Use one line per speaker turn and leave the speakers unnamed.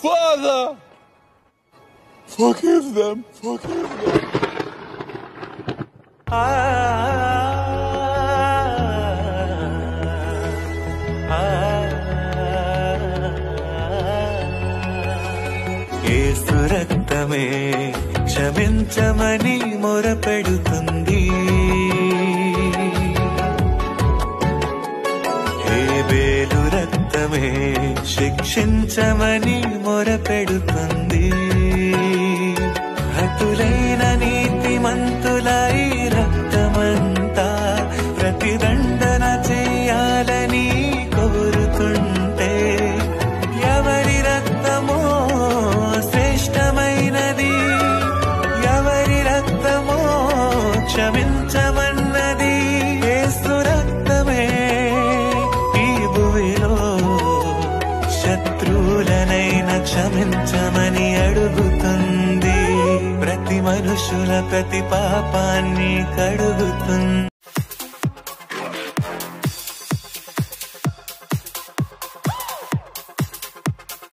Father, forgive them, forgive them.
ఏసు రక్తమే క్షమించమని మొరపెడుతుంది ఏ బేలు రక్తమే శిక్షించమని మొరపెడుతుంది హతులైన నీతిమంతుల ఈ రక్తమంతా ప్రతిదండన చేయాలని కోరుతుంటే ఎవరి రక్తమో శ్రేష్టమైనది ఎవరి రక్తమో క్షమించమన్నది యేసు రక్తమే ఈ భూమిలో శత్రువులనైన క్షమించమని అడుగుతుంది ప్రతి మనుషుల ప్రతి పాపాన్ని కడుగుతుంది